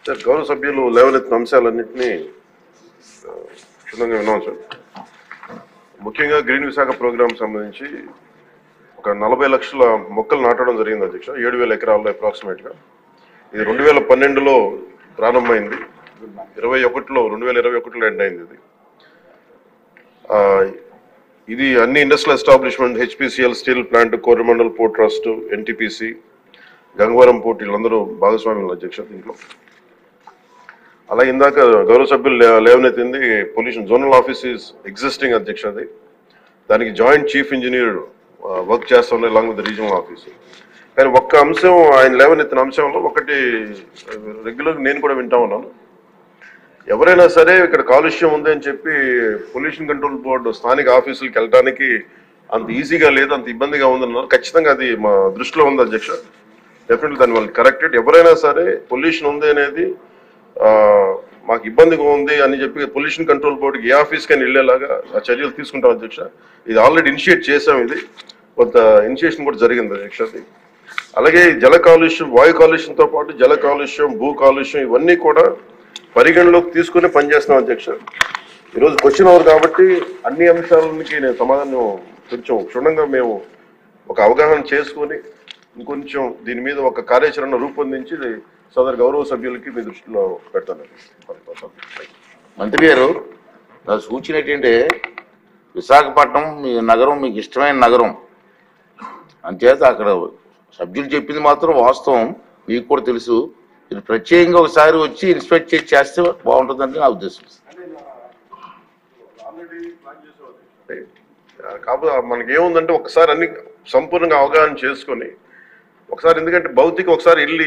sir గౌరవ సభ్యులు లేవనెత్తిన అంశాలన్నింటినీ ఆ, క్షుణ్ణంగా విన్నాం సార్ ముఖ్యంగా గ్రీన్ విశాఖ ప్రోగ్రామ్ సంబంధించి ఒక నలభై లక్షల మొక్కలు నాటడం జరిగింది అధ్యక్ష ఏడు వేల ఎకరాల్లో అప్రాక్సిమేట్ గా ఇది రెండు వేల పన్నెండులో ప్రారంభమైంది ఇరవై ఒకటిలో రెండు వేల ఇరవై ఒకటిలో ఎండ్ అయింది ఇది ఆ, ఇది అన్ని industrial establishment HPCL steel plant Coromandel port trust NTPC Gangavaram port వీళ్ళందరూ భాగస్వామ్యులు అధ్యక్ష దీంట్లో అలా ఇందాక గౌరవ సభ్యులు లే- లేవనెత్తింది pollution zonal office is existing అధ్యక్ష అది దానికి జాయింట్ చీఫ్ ఇంజనీర్ వర్క్ చేస్తాం లాంగ్ విత్ రీజనల్ ఆఫీస్ కానీ ఒక్క అంశం ఆయన లేవనెత్తిన అంశంలో ఒకటి రెగ్యులర్ నేను కూడా వింటా ఉన్నాను ఎవరైనా సరే ఇక్కడ కాలుష్యం ఉంది అని చెప్పి పొల్యూషన్ కంట్రోల్ బోర్డు స్థానిక ఆఫీసులకు వెళ్ళడానికి అంత ఈజీగా లేదు అంత ఇబ్బందిగా ఉందన్నారు ఖచ్చితంగా అది మా దృష్టిలో ఉంది అధ్యక్ష డెఫినెట్లీ దాని వాళ్ళు కరెక్టెడ్ ఎవరైనా సరే పొల్యూషన్ ఉంది అనేది ఆ, మాకు ఇబ్బందిగా ఉంది అని చెప్పి పొల్యూషన్ కంట్రోల్ బోర్డుకి ఏ ఆఫీస్కైనా వెళ్ళేలాగా ఆ చర్యలు తీసుకుంటాం అధ్యక్ష ఇది ఆల్రెడీ ఇనిషియేట్ చేసాం ఇది కొంత ఇనిషియేషన్ కూడా జరిగింది అధ్యక్ష అది అలాగే ఈ జల కాలుష్యం వాయు కాలుష్యంతో పాటు జల కాలుష్యం భూ కాలుష్యం ఇవన్నీ కూడా పరిగణలోకి తీసుకుని పనిచేస్తున్నాం అధ్యక్ష ఈరోజు క్వశ్చన్ అవర్ కాబట్టి అన్ని అంశాలకి నేను సమాధానం కొంచెం క్షుణ్ణంగా మేము ఒక అవగాహన చేసుకొని ఇంకొంచెం దీని మీద ఒక కార్యాచరణ రూపొందించి సదరు గౌరవ సభ్యులకి మీ దృష్టిలో పెడతాను మంత్రి గారు నా సూచన ఏంటంటే విశాఖపట్నం మీ నగరం మీకు ఇష్టమైన నగరం అంచేత అక్కడ సభ్యులు చెప్పింది మాత్రం వాస్తవం మీకు కూడా తెలుసు మీరు ప్రత్యేకంగా ఒకసారి వచ్చి ఇన్స్పెక్ట్ చేసి చేస్తే బాగుంటుందని నా ఉద్దేశం కాకపోతే మనకి ఏముందంటే ఒకసారి అన్ని సంపూర్ణంగా అవగాహన చేసుకొని ఒకసారి ఎందుకంటే భౌతిక ఒకసారి వెళ్ళి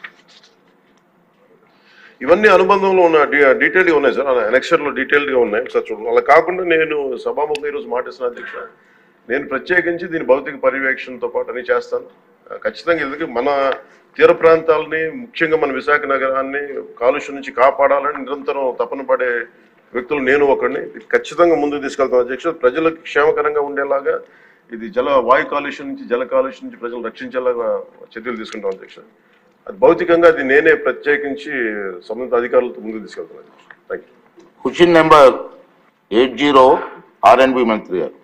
ఇవన్నీ అనుబంధంలో ఉన్న డీటెయిల్గా ఉన్నాయి సార్ ఎలక్షన్లో డీటెయిల్డ్గా ఉన్నాయి ఒకసారి చూడండి అలా కాకుండా నేను సభాముఖం ఈరోజు మాటిస్తున్న అధ్యక్ష నేను ప్రత్యేకించి దీని భౌతిక పర్యవేక్షణతో పాటు అన్ని చేస్తాను ఆ, ఖచ్చితంగా ఎందుకు మన తీర ప్రాంతాలని ముఖ్యంగా మన విశాఖ నగరాన్ని కాలుష్యం నుంచి కాపాడాలని నిరంతరం తపన పడే వ్యక్తులు నేను ఒకడిని ఇది ఖచ్చితంగా ముందుకు తీసుకెళ్తాను అధ్యక్ష ప్రజలకు క్షేమకరంగా ఉండేలాగా ఇది జల వాయు కాలుష్యం నుంచి జల కాలుష్యం నుంచి ప్రజలు రక్షించేలాగా చర్యలు తీసుకుంటాం అధ్యక్ష అది భౌతికంగా అది నేనే ప్రత్యేకించి సంబంధిత అధికారులతో ముందుకు తీసుకెళ్తాను అధ్యక్ష thank you question number eight zero R and B మంత్రి గారు